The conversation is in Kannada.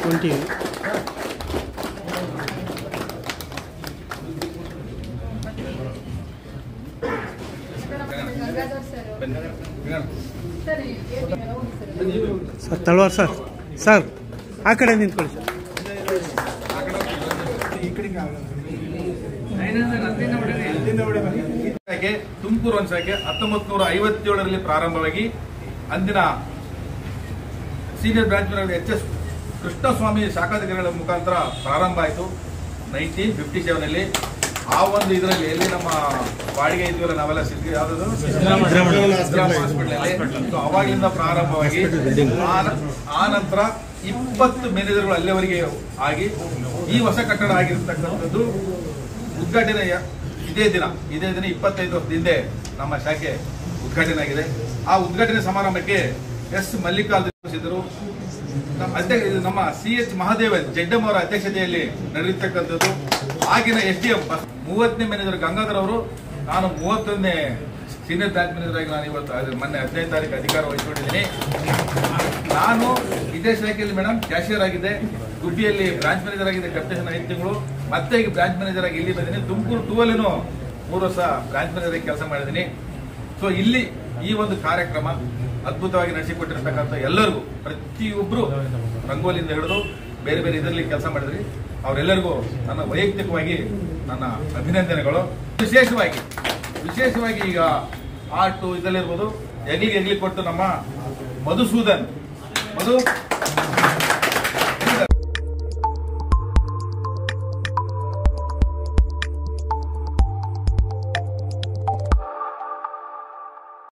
twenty sir Talawar sir sir ಆ ಕಡೆ ನಿಂತ್ಕೊಳ್ಳಿ ಸರ್ ಶಾಖೆ ತುಮಕೂರು ಒಂದು ಶಾಖೆ ಹತ್ತೊಂಬತ್ತು ನೂರ ಐವತ್ತೇಳರಲ್ಲಿ ಪ್ರಾರಂಭವಾಗಿ ಅಂದಿನ senior branch manager H S Krishnaswamy ಶಾಖಾಧಿಕಾರಿಗಳ ಮುಖಾಂತರ ಪ್ರಾರಂಭ ಆಯಿತು ನೈನ್ಟೀನ್ ಫಿಫ್ಟಿ ಸೆವೆನಲ್ಲಿ ಆ ಒಂದು ಇದರಲ್ಲಿ ಎಲ್ಲಿ ನಮ್ಮ ಬಾಡಿಗೆ ಇದ್ವಲ್ಲ ನಾವೆಲ್ಲ ಸಿದ್ಧಿ ಯಾವ್ದು ಹಾಸ್ಪಿಟಲ್ ಅವಾಗಲಿಂದ ಪ್ರಾರಂಭವಾಗಿ ಆ- ಆ ನಂತರ ಇಪ್ಪತ್ತು ಮ್ಯಾನೇಜರ್ಗಳು ಅಲ್ಲಿವರೆಗೆ ಆಗಿ ಈ ಹೊಸ ಕಟ್ಟಡ ಆಗಿರ್ತಕ್ಕಂಥದ್ದು ಉದ್ಘಾಟನೆ ಯ- ಇದೇ ದಿನ ಇದೇ ದಿನ ಇಪ್ಪತ್ತೈದು ವರ್ಷದ ಹಿಂದೆ ನಮ್ಮ ಶಾಖೆ ಉದ್ಘಾಟನೆ ಆಗಿದೆ ಆ ಉದ್ಘಾಟನೆ ಸಮಾರಂಭಕ್ಕೆ ಎಸ್ ಮಲ್ಲಿಕಾರ್ಜುನರು ನಮ್ಮ ಅಧ್ಯಕ್ಷ ಇದು ನಮ್ಮ ಸಿ ಎಚ್ ಮಹಾದೇವನ್ ಜಡ್ಡಮ್ ಅವರ ಅಧ್ಯಕ್ಷತೆಯಲ್ಲಿ ನಡೆದಿರ್ತಕ್ಕಂಥದ್ದು ಆಗಿನ ಎಸ್ ಡಿ ಎಂ ಮೂವತ್ತನೇ ಮ್ಯಾನೇಜರ್ ಗಂಗಾಧರ್ ಅವರು ನಾನು ಮೂವತ್ತೊಂದನೇ ಸೀನಿಯರ್ ಬ್ರಾಂಚ್ ಮ್ಯಾನೇಜರ್ ಆಗಿ ನಾನು ಇವತ್ತು ಅದು ಮೊನ್ನೆ ಹದಿನೈದು ತಾರೀಕು ಅಧಿಕಾರ ವಹಿಸಿಕೊಂಡಿದ್ದೀನಿ ನಾನು ಇದೇ ಶಾಖೆಯಲ್ಲಿ ಮೇಡಮ್ ಕ್ಯಾಶಿಯರ್ ಆಗಿದೆ ಗುಬ್ಬಿಯಲ್ಲಿ ಬ್ರಾಂಚ್ ಮ್ಯಾನೇಜರ್ ಆಗಿದೆ ಡೆಪ್ಯುಟೇಷನ್ ಐದು ತಿಂಗಳು ಮತ್ತೆ ಈಗ ಬ್ರಾಂಚ್ ಮ್ಯಾನೇಜರ್ ಆಗಿ ಇಲ್ಲಿ ಬಂದಿದ್ದೀನಿ ತುಮಕೂರು ಟೂ ಅಲ್ಲಿನೂ ಮೂರು ವರ್ಷ ಬ್ರಾಂಚ್ ಮ್ಯಾನೇಜರ್ ಆಗಿ ಕೆಲಸ ಮಾಡಿದ್ದೀನಿ ಸೊ ಇಲ್ಲಿ ಈ ಒಂದು ಕಾರ್ಯಕ್ರಮ ಅದ್ಭುತವಾಗಿ ನಡೆಸಿಕೊಟ್ಟಿರ್ತಕ್ಕಂಥ ಎಲ್ಲರಿಗೂ ಪ್ರತಿಯೊಬ್ಬರು ರಂಗೋಲಿಯಿಂದ ಹಿಡಿದು ಬೇರೆ ಬೇರೆ ಇದರಲ್ಲಿ ಕೆಲಸ ಮಾಡಿದ್ರಿ ಅವರೆಲ್ಲರಿಗೂ ನನ್ನ ವೈಯಕ್ತಿಕವಾಗಿ ನನ್ನ ಅಭಿನಂದನೆಗಳು ವಿಶೇಷವಾಗಿ ವಿಶೇಷವಾಗಿ ಈಗ ಆರ್ಟು ಇದರಲ್ಲಿರ್ಬೋದು ಎಗ್ಲಿಗೆ ಎಗ್ಲಿ ಕೊಟ್ಟು ನಮ್ಮ ಮಧುಸೂದನ್ ಮಧು